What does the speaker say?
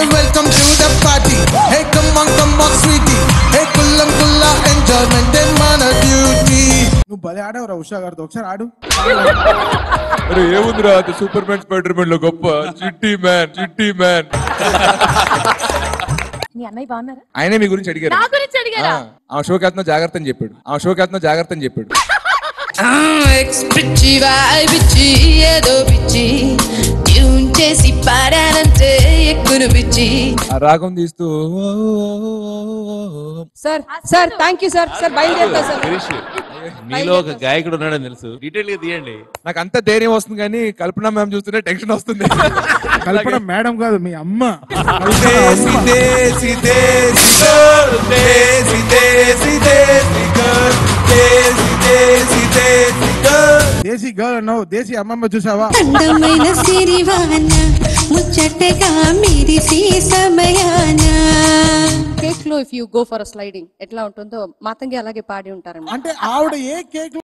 welcome to the party hey come on come on sweetie hey కుల్లం కుల్లా enjoyment మన duty నువ్వు భలే ఆడావురా ఉషా గారితో ఒకసారి ఆడు అరే ఏముందిరా అది సూపర్ మ్యాన్ స్పైడర్ మ్యాన్ లో గొప్ప చిట్టి మ్యాన్ చిట్టి మ్యాన్ మీ అన్నయ్య బాగున్నారా ఆయనే మీ గురించి అడిగారు నా గురించి అడిగారా ఆ షోకి వెళ్తున్నా జాగ్రత్త అని చెప్పాడు ఆ షోకి వెళ్తున్నా జాగ్రత్త అని చెప్పాడు ఎక్స్ పిచ్చి వాయ్ పిచ్చి ఏదో పిచ్చి ట్యూన్ చేసి పాడానంటే ఎక్కును పిచ్చి ఆ రాగం తీస్తూ sir sir thank you sir sir బయలుదేరుతా సార్ గిరీష్ మీలో ఒక గాయకుడు ఉన్నాడని తెలుసు డీటెయిల్ గా తీయండి నాకు అంత ధైర్యం వస్తుంది కానీ కల్పన మ్యామ్ చూస్తుంటే టెన్షన్ వస్తుంది కల్పన మేడం కాదు మీ అమ్మ సీదే సీదే సీదే సీదే సీదే సీదే సీదే దేశీ గర్ల్ అన్నావు దేశీ అమ్మమ్మ చూసావా అందమైన సిరివాన ముచ్చటగా మెరిసి సమయాన కేక్ లో if you go for sliding ఎట్లా ఉంటుందో మాతంగి అలాగే పాడి ఉంటారన్నమాట అంటే ఆవిడ ఏ కేక్